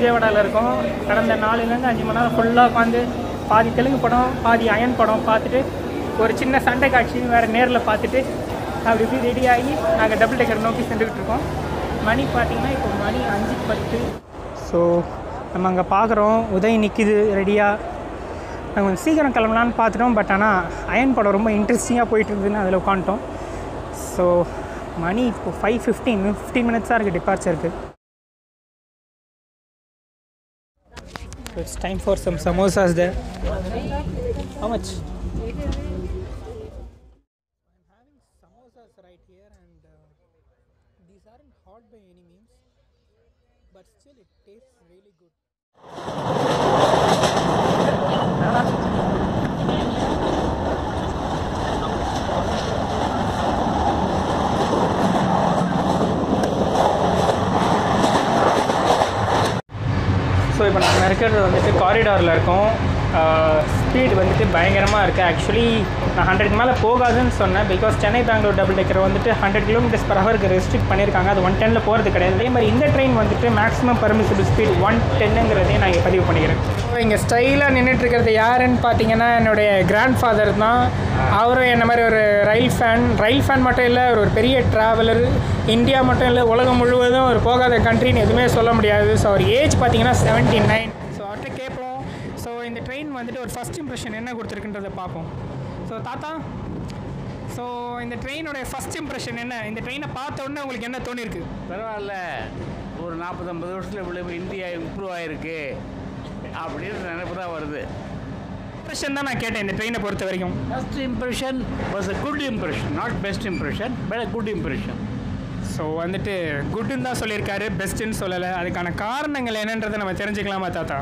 விஜயவாடாவில் இருக்கோம் கடந்த நாலுலேருந்து அஞ்சு மணி நேரம் ஃபுல்லாக உட்காந்து பாதி தெலுங்கு படம் பாதி அயன் படம் பார்த்துட்டு ஒரு சின்ன சண்டை காட்சி வேறு நேரில் பார்த்துட்டு அப்படி இப்படி ரெடி ஆகி நாங்கள் டபுள் டெக்கர் நோக்கி சென்றுக்கிட்டு இருக்கோம் மணி பார்த்தீங்கன்னா இப்போ மணி அஞ்சு பத்து ஸோ நம்ம அங்கே பார்க்குறோம் உதய் நிற்கிது ரெடியாக நாங்கள் கொஞ்சம் சீக்கிரம் கிளம்பலான்னு பார்த்துட்டோம் பட் ஆனால் அயன் படம் ரொம்ப இன்ட்ரெஸ்டிங்காக போயிட்டு இருந்ததுன்னு அதில் உட்காந்துட்டோம் ஸோ மணி இப்போ ஃபைவ் ஃபிஃப்டீன் ஃபிஃப்டீன் மினிட்ஸாக இருக்குது டிபார்ச்சருக்கு it's time for some samosas there how much samosas right here and uh, these aren't hot by any means but still it tastes really good so இப்போ நாங்கள் இருக்கிறது வந்துட்டு காரிடாரில் இருக்கோம் ஸ்பீடு வந்துட்டு பயங்கரமாக இருக்குது ஆக்சுவலி நான் ஹண்ட்ரட் மேலே போகாதுன்னு சொன்னேன் because Chennai Bangalore double decker வந்துட்டு ஹண்ட்ரட் கிலோமீட்டர்ஸ் பர் ஹவருக்கு ரெஸ்ட்ரிக்ட் பண்ணியிருக்காங்க அது ஒன் டெனில் போகிறது கிடையாது அதே மாதிரி இந்த ட்ரெயின் வந்துட்டு மேக்ஸிமம் பர்மிசிபிள் ஸ்பீட் ஒன் டென்னுங்கிறதையும் நான் இங்கே பதிவு பண்ணிக்கிறேன் ஸோ இங்கே ஸ்டைலாக நின்றுட்டு இருக்கிறது யாருன்னு பார்த்தீங்கன்னா என்னுடைய கிராண்ட் ஃபாதர் தான் அவரும் என்ன மாதிரி ஒரு ரயில் ஃபேன் ரயில் ஃபேன் மட்டும் இல்லை அவர் ஒரு பெரிய ட்ராவலர் இந்தியா மட்டும் இல்லை உலகம் முழுவதும் ஒரு போகாத கண்ட்ரின்னு எதுவுமே சொல்ல முடியாது ஸோ அவர் ஏஜ் பார்த்தீங்கன்னா செவன்ட்டி நைன் ஸோ அவர்கிட்ட கேட்போம் ஸோ இந்த ட்ரெயின் வந்துட்டு ஒரு ஃபஸ்ட் இம்ப்ரெஷன் என்ன கொடுத்துருக்குன்றதை பார்ப்போம் ஸோ தாத்தா ஸோ இந்த ட்ரெயினோட ஃபஸ்ட் இம்ப்ரெஷன் என்ன இந்த ட்ரெயினை பார்த்த உடனே உங்களுக்கு என்ன தோணிருக்கு பரவாயில்ல ஒரு நாற்பது ஐம்பது வருஷத்தில் இவ்வளவு இந்தியா இம்ப்ரூவ் ஆகிருக்கு அப்படின்னு நினைப்பு தான் வருது இம்ப்ரெஷன் தான் நான் கேட்டேன் இந்த ட்ரெயினை பொறுத்த வரைக்கும் first impression was a good impression not best impression but a good impression so வந்துட்டு குட்டுன்னு தான் சொல்லியிருக்காரு பெஸ்ட்டுன்னு சொல்லலை அதுக்கான காரணங்கள் என்னன்றதை நம்ம தெரிஞ்சுக்கலாமா தாத்தா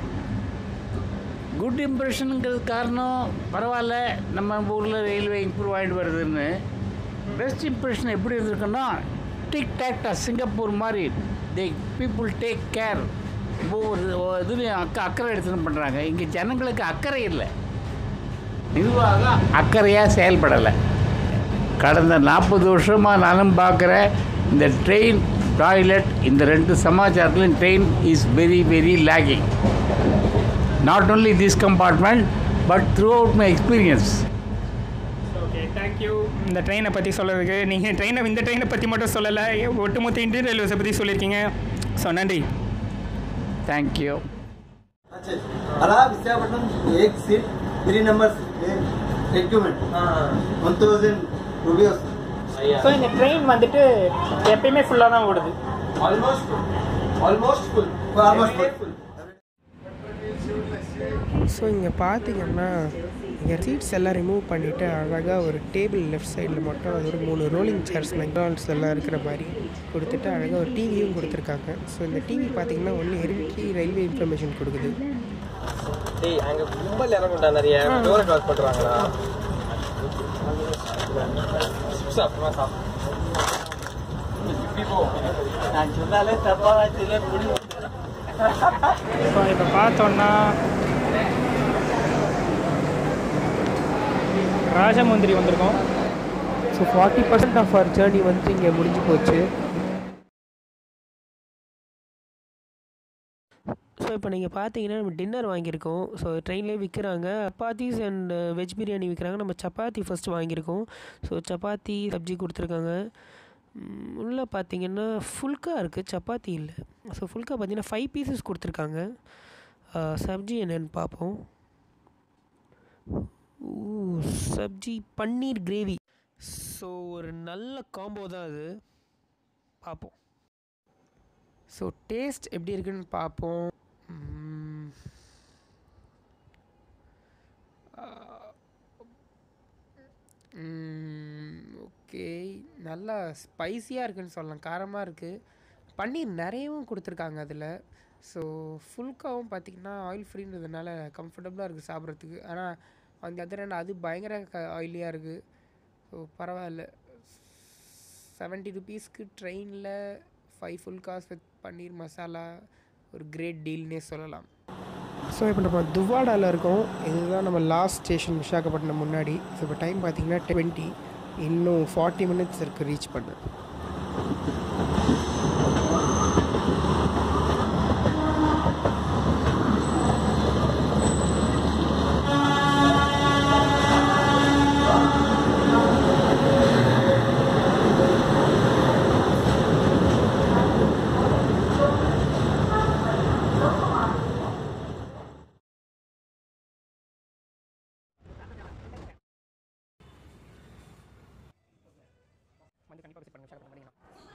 குட் இம்ப்ரெஷனுங்கிறது காரணம் பரவாயில்ல நம்ம ஊரில் ரயில்வே இம்ப்ரூவ் ஆகிட்டு வருதுன்னு பெஸ்ட் இம்ப்ரெஷன் எப்படி இருந்திருக்குன்னா டிக் டாக்டா சிங்கப்பூர் மாதிரி தே பீப்புள் டேக் கேர் ஒவ்வொரு இதுலேயும் அக்க அக்கறை எடுத்துன்னு பண்ணுறாங்க இங்கே ஜனங்களுக்கு அக்கறை இல்லை நிர்வாகம் அக்கறையாக செயல்படலை கடந்த நாற்பது வருஷமாக நானும் பார்க்குற இந்த ட்ரெயின் டாய்லெட் இந்த ரெண்டு சமாச்சாரத்துலையும் train is very very lagging not only this compartment but throughout my experience okay thank you இந்த ட்ரெயினை பற்றி சொல்கிறதுக்கு நீங்கள் ட்ரெயினை இந்த ட்ரெயினை பற்றி மட்டும் சொல்லலை ஒட்டுமொத்த இந்தியன் ரயில்வேஸை பற்றி சொல்லியிருக்கீங்க ஸோ நன்றி தேங்க்யூ అలా విశాఖపట్నం ఏక్ seat three numbers recruitment one thousand rupee వస్తుంది ஸோ இந்த ட்ரெயின் வந்துட்டு எப்பயுமே ஃபுல்லாக தான் ஓடுது almost almost full almost full so இங்கே பார்த்தீங்கன்னா இங்கே சீட்ஸ் எல்லாம் ரிமூவ் பண்ணிவிட்டு அழகாக ஒரு டேபிள் லெஃப்ட் சைடில் மட்டும் அது ஒரு மூணு ரோலிங் சேர்ஸ் மெக்டானல்ஸ் எல்லாம் இருக்கிற மாதிரி கொடுத்துட்டு அழகாக ஒரு டிவியும் கொடுத்துருக்காங்க ஸோ இந்த டிவி பார்த்தீங்கன்னா ஒன்லி ஹெரிடிட்டி ரயில்வே இன்ஃபர்மேஷன் கொடுக்குது டேய் அங்க கும்பல் இறங்கும்டா நிறைய டோரை க்ளாஸ் பண்றாங்களா சிப்ஸ் அப்புறமா சாப்பிடு நான் சொன்னாலே தப்பா வச்சுல புடி ஸோ இப்போ பார்த்தோன்னா ராஜமுந்திரி வந்திருக்கோம் so forty percent of our journey வந்து இங்கே முடிஞ்சு போச்சு ஸோ இப்போ நீங்கள் பார்த்தீங்கன்னா நம்ம டின்னர் வாங்கியிருக்கோம் ஸோ ட்ரெயின்லேயே விற்கிறாங்க சப்பாத்திஸ் அண்ட் வெஜ் பிரியாணி விற்கிறாங்க நம்ம சப்பாத்தி ஃபஸ்ட்டு வாங்கியிருக்கோம் ஸோ சப்பாத்தி சப்ஜி கொடுத்துருக்காங்க ம், உள்ள பார்த்தீங்கன்னா ஃபுல்கா இருக்குது சப்பாத்தி இல்லை ஸோ ஃபுல்கா பார்த்தீங்கன்னா ஃபைவ் பீசஸ் கொடுத்துருக்காங்க சப்ஜி என்னன்னு பார்ப்போம் ஊ சப்ஜி பன்னீர் கிரேவி ஸோ ஒரு நல்ல காம்போ தான் அது பார்ப்போம் ஸோ டேஸ்ட் எப்படி இருக்குன்னு பார்ப்போம் ம். ஓகே நல்லா ஸ்பைசியாக இருக்குன்னு சொல்லலாம் காரமாக இருக்குது பன்னீர் நிறையவும் கொடுத்துருக்காங்க அதில் ஸோ ஃபுல்காவும் பார்த்திங்கன்னா ஆயில் ஃப்ரீன்றதுனால கம்ஃபர்டபுளாக இருக்குது சாப்பிட்றதுக்கு ஆனால் அந்த அதர் hand அது பயங்கர ஆயிலியாக இருக்குது ஸோ பரவாயில்ல செவன்ட்டி ருபீஸ்க்கு ட்ரெயினில் five full course with paneer masala ஒரு கிரேட் டீல்னே சொல்லலாம் ஸோ இப்போ நம்ம துவாடாவில் இருக்கோம் இதுதான் நம்ம லாஸ்ட் ஸ்டேஷன் விசாகப்பட்டினம் முன்னாடி ஸோ இப்போ டைம் பார்த்தீங்கன்னா டுவெண்ட்டி இன்னும் ஃபார்ட்டி மினிட்ஸ் இருக்குது ரீச் பண்ண வந்து கண்டிப்பாக விசிட் பண்ணுங்க ஷேர் பண்ணுங்க